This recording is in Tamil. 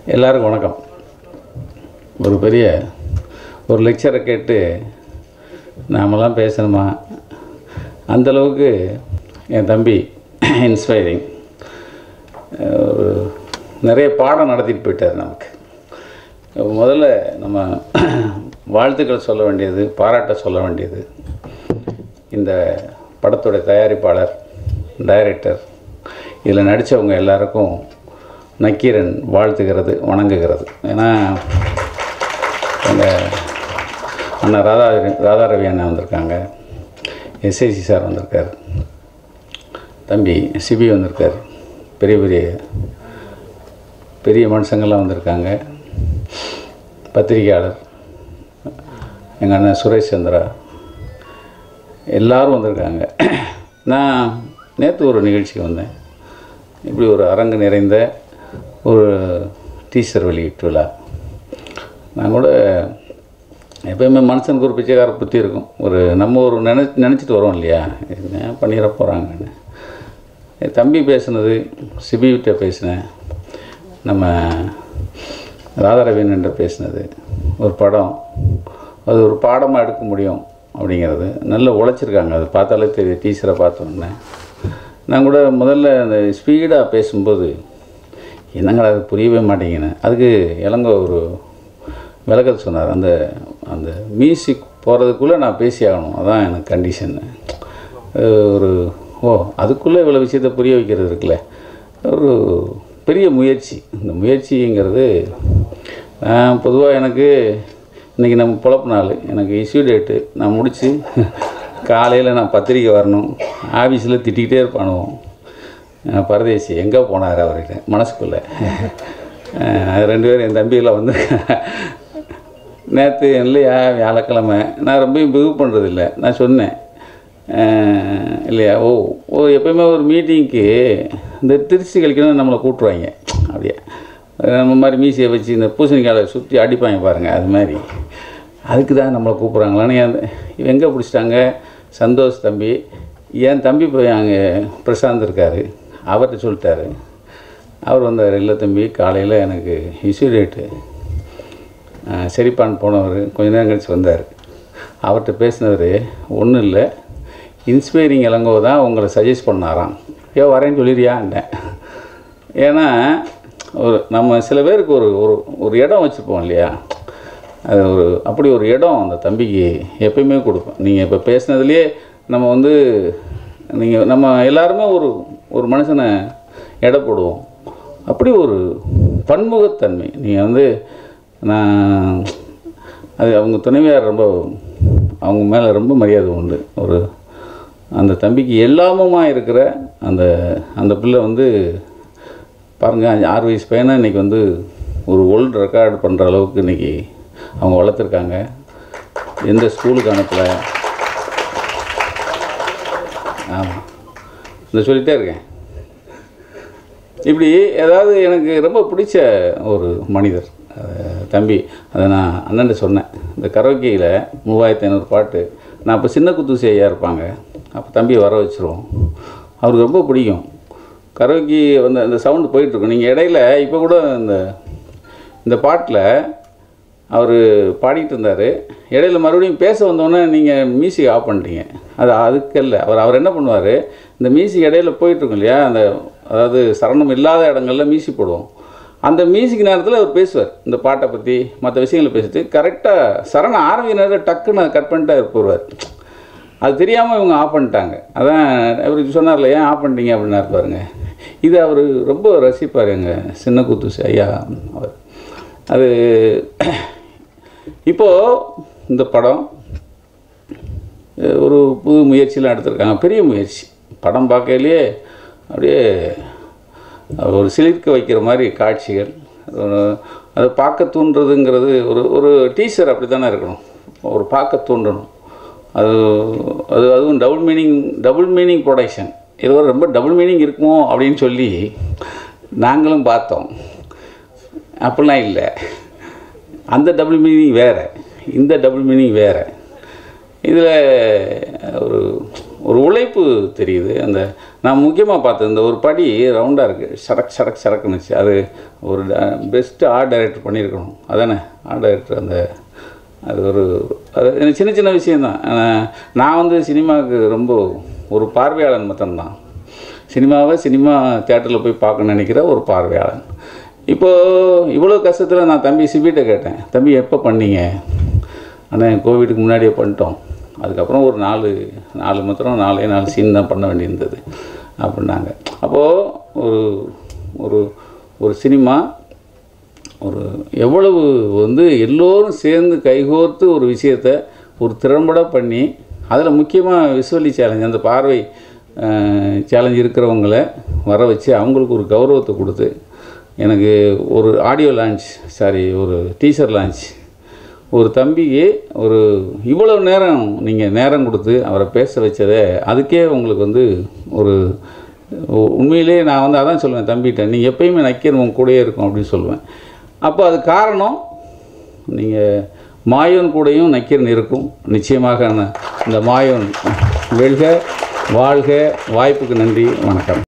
எல்லாருக்கும் வணக்கம் ஒரு பெரிய ஒரு லெக்சரை கேட்டு நாமெல்லாம் பேசணுமா அந்தளவுக்கு என் தம்பி இன்ஸ்பைரிங் ஒரு நிறைய பாடம் நடத்திட்டு போயிட்டார் நமக்கு முதல்ல நம்ம வாழ்த்துக்கள் சொல்ல வேண்டியது பாராட்ட சொல்ல வேண்டியது இந்த படத்துடைய தயாரிப்பாளர் டைரக்டர் இதில் நடித்தவங்க எல்லாருக்கும் நக்கீரன் வாழ்த்துகிறது வணங்குகிறது ஏன்னா எங்கள் அண்ணா ராதா ராதாரவி அண்ணன் வந்திருக்காங்க எஸ்ஐசி சார் வந்திருக்கார் தம்பி சிபி வந்திருக்கார் பெரிய பெரிய பெரிய மனுஷங்கள்லாம் வந்திருக்காங்க பத்திரிகையாளர் எங்கள் அண்ணன் சுரேஷ் சந்திரா எல்லாரும் வந்திருக்காங்க நான் நேற்று ஒரு நிகழ்ச்சிக்கு வந்தேன் இப்படி ஒரு அரங்கு நிறைந்த ஒரு டீச்சர் வெளியீட்டு விழா நான் கூட எப்பயுமே மனுஷனுக்கு ஒரு பிச்சைக்கார புத்தி இருக்கும் ஒரு நம்ம ஒரு நினை நினச்சிட்டு வரோம் இல்லையா என்ன பண்ணிட போகிறாங்கன்னு என் தம்பி பேசுனது சிபிகிட்ட பேசினேன் நம்ம ராதாரவீன் என்ற பேசினது ஒரு படம் அது ஒரு பாடமாக எடுக்க முடியும் அப்படிங்கிறது நல்லா உழைச்சிருக்காங்க அது பார்த்தாலே தெரியும் டீச்சரை பார்த்தோன்னே நான் கூட முதல்ல அந்த ஸ்பீடாக பேசும்போது என்னங்கடா அது புரியவே மாட்டேங்கினேன் அதுக்கு இளங்க ஒரு விளக்கத்தை சொன்னார் அந்த அந்த மியூசிக் போகிறதுக்குள்ளே நான் பேசி ஆகணும் அதான் எனக்கு கண்டிஷன் ஒரு ஓ அதுக்குள்ளே இவ்வளோ விஷயத்தை புரிய வைக்கிறது இருக்குல்ல ஒரு பெரிய முயற்சி இந்த முயற்சிங்கிறது பொதுவாக எனக்கு இன்றைக்கி நம்ம பொழப்பு நாள் எனக்கு இஷ்யூ டேட்டு நான் முடித்து காலையில் நான் பத்திரிக்கை வரணும் ஆஃபீஸில் திட்டிக்கிட்டே இருப்பானுவோம் அஹ் பரதேசி எங்கே போனார் அவர்கிட்ட மனசுக்குள்ளே அஹ் ரெண்டு பேரும் என் தம்பியெல்லாம் வந்து நேற்று இல்லையா வியாழக்கிழமை நான் ரொம்ப பிகு பண்ணுறதில்ல நான் சொன்னேன் அஹ் இல்லையா ஓ ஓ எப்பயுமே ஒரு மீட்டிங்க்கு இந்த திருச்சி கழிக்கணும் நம்மளை கூப்பிட்ருவாங்க அப்படியே நம்ம மாதிரி மீசியை வச்சு இந்த பூசணிக்காயை சுற்றி அடிப்பாங்க பாருங்கள் அது மாதிரி அதுக்கு தான் நம்மளை கூப்பிட்றாங்களான்னு என் இவன் எங்கே பிடிச்சிட்டாங்க சந்தோஷ் தம்பி என் தம்பி போய் அங்கே பிரசாந்த் இருக்கார் அவர்கிட்ட சொல்லிட்டாரு அவர் வந்தார் இல்லை தம்பி காலையில் எனக்கு இஷ்யூ டேட்டு சரிப்பான் போனவர் கொஞ்ச நேரம் கழிச்சு வந்தார் அவர்கிட்ட பேசினவர் ஒன்றும் இல்லை இன்ஸ்பைரிங் இளங்கோ தான் உங்களை சஜஸ்ட் பண்ணாராம் ஏ வரேன்னு சொல்லிடுறியான்ட்டேன் ஏன்னா ஒரு நம்ம சில பேருக்கு ஒரு ஒரு ஒரு இடம் வச்சுருப்போம் இல்லையா அது ஒரு அப்படி ஒரு இடம் அந்த தம்பிக்கு எப்பயுமே கொடுப்போம் நீங்கள் இப்போ பேசுனதுலேயே நம்ம வந்து நீங்கள் நம்ம எல்லாருமே ஒரு ஒரு மனுஷனை எடை போடுவோம் அப்படி ஒரு பன்முகத்தன்மை நீங்கள் வந்து நான் அது அவங்க துணைவியார் ரொம்ப அவங்க மேலே ரொம்ப மரியாதை உண்டு ஒரு அந்த தம்பிக்கு எல்லாமுமா இருக்கிற அந்த அந்த பிள்ளை வந்து பாருங்கள் அஞ்சு ஆறு வயசு பையனை இன்றைக்கி வந்து ஒரு வேர்ல்டு ரெக்கார்டு பண்ணுற அளவுக்கு இன்றைக்கி அவங்க வளர்த்துருக்காங்க எந்த ஸ்கூலுக்கு அனுப்பல ஆமாம் இந்த சொல்லிகிட்டே இருக்கேன் இப்படி ஏதாவது எனக்கு ரொம்ப பிடிச்ச ஒரு மனிதர் அஹ் தம்பி அதை நான் அண்ணன்ட்ட சொன்னேன் இந்த கரோக்கியில் மூவாயிரத்தி ஐநூறு பாட்டு நான் அப்போ சின்ன குத்துசி ஐயா இருப்பாங்க அப்போ தம்பியை வர வச்சுருவோம் அவருக்கு ரொம்ப பிடிக்கும் கரோக்கி வந்து அந்த சவுண்டு போயிட்டுருக்கும் நீங்கள் இடையில இப்போ கூட இந்த இந்த பாட்டில் அவர் பாடிட்டு இருந்தார் இடையில மறுபடியும் பேச வந்தோடனே நீங்கள் மியூசிக் ஆஃப் பண்ணிட்டீங்க அது அதுக்கு இல்லை அவர் அவர் என்ன பண்ணுவார் இந்த மியூசிக் இடையில போயிட்டுருக்கும் இல்லையா அந்த அதாவது சரணம் இல்லாத இடங்கள்ல மியூசிக் போடுவோம் அந்த மியூசிக் நேரத்தில் அவர் பேசுவார் இந்த பாட்டை பற்றி மற்ற விஷயங்களை பேசிட்டு கரெக்டாக சரணம் ஆரம்பிக்கிற நேரத்தில் டக்குன்னு கட் பண்ணிட்டு அவர் போடுவார் அது தெரியாமல் இவங்க ஆஃப் பண்ணிட்டாங்க அதான் அவருக்கு சொன்னார்ல ஏன் ஆஃப் பண்ணிட்டீங்க அப்படின்னாரு பாருங்க இது அவர் ரொம்ப ரசிப்பார் எங்கள் சின்ன குத்துசி ஐயா அவர் அது இப்போது இந்த படம் ஒரு புது முயற்சியெலாம் எடுத்திருக்காங்க பெரிய முயற்சி படம் பார்க்கையிலேயே அப்படியே ஒரு சிலிர்க்க வைக்கிற மாதிரி காட்சிகள் ஒரு- அதை பார்க்க தூண்டுறதுங்கிறது ஒரு ஒரு டீச்சர் அப்படி தானே இருக்கணும் ஒரு பார்க்க தூண்டணும் அது அது அதுவும் double meaning double meaning production ஏதோ ரொம்ப டபுள் மீனிங் இருக்குமோ அப்படின்னு சொல்லி நாங்களும் பார்த்தோம் அப்படிலாம் இல்லை அந்த டபுள் மீனிங் வேறு இந்த டபுள் மீனிங் வேறு இதில் ஒரு ஒரு உழைப்பு தெரியுது அந்த நான் முக்கியமாக பார்த்தது இந்த ஒரு படி ரவுண்டாக இருக்குது சரக் சரக் சரக்குன்னுச்சு அது ஒரு பெஸ்ட்டு ஆர்ட் டைரக்டர் பண்ணியிருக்கணும் அதானே ஆர்ட் டைரக்டர் அந்த அது ஒரு அது எனக்கு சின்ன சின்ன விஷயந்தான் ஆனா, நான் வந்து சினிமாவுக்கு ரொம்ப ஒரு பார்வையாளன் மட்டும்தான் சினிமாவை சினிமா தேட்டரில் போய் பார்க்க நினைக்கிற ஒரு பார்வையாளன் இப்போது இவ்வளோ கஷ்டத்தில் நான் தம்பி சிபிட்ட கேட்டேன் தம்பி எப்போ பண்ணீங்க ஆனால் கோவிடுக்கு முன்னாடியே பண்ணிட்டோம் அதுக்கப்புறம் ஒரு நாலு நாலு மாத்திரம் நாலே நாலு சீன் தான் பண்ண வேண்டியிருந்தது அப்படின்னாங்க அப்போது ஒரு ஒரு ஒரு சினிமா ஒரு எவ்வளவு வந்து எல்லோரும் சேர்ந்து கைகோர்த்து ஒரு விஷயத்தை ஒரு திறம்பட பண்ணி அதில் முக்கியமாக விசுவலி சேலஞ்ச் அந்த பார்வை சேலஞ்ச் இருக்கிறவங்கள வர வச்சு அவங்களுக்கு ஒரு கௌரவத்தை கொடுத்து எனக்கு ஒரு ஆடியோ லான்ச் சாரி ஒரு டீசர் லான்ச் ஒரு தம்பிக்கு ஒரு இவ்வளவு நேரம் நீங்கள் நேரம் கொடுத்து அவரை பேச வச்சதே அதுக்கே உங்களுக்கு வந்து ஒரு உ- உண்மையிலேயே நான் வந்து அதான் சொல்லுவேன் தம்பிகிட்ட நீங்கள் எப்பயுமே நக்கீரன் உங்க கூடயே இருக்கும் அப்படின்னு சொல்லுவேன் அப்போ அது காரணம் நீங்கள் மாயோன் கூடயும் நக்கீரன் இருக்கும் நிச்சயமாக நான் இந்த மாயோன் வெல்க வாழ்க வாய்ப்புக்கு நன்றி வணக்கம்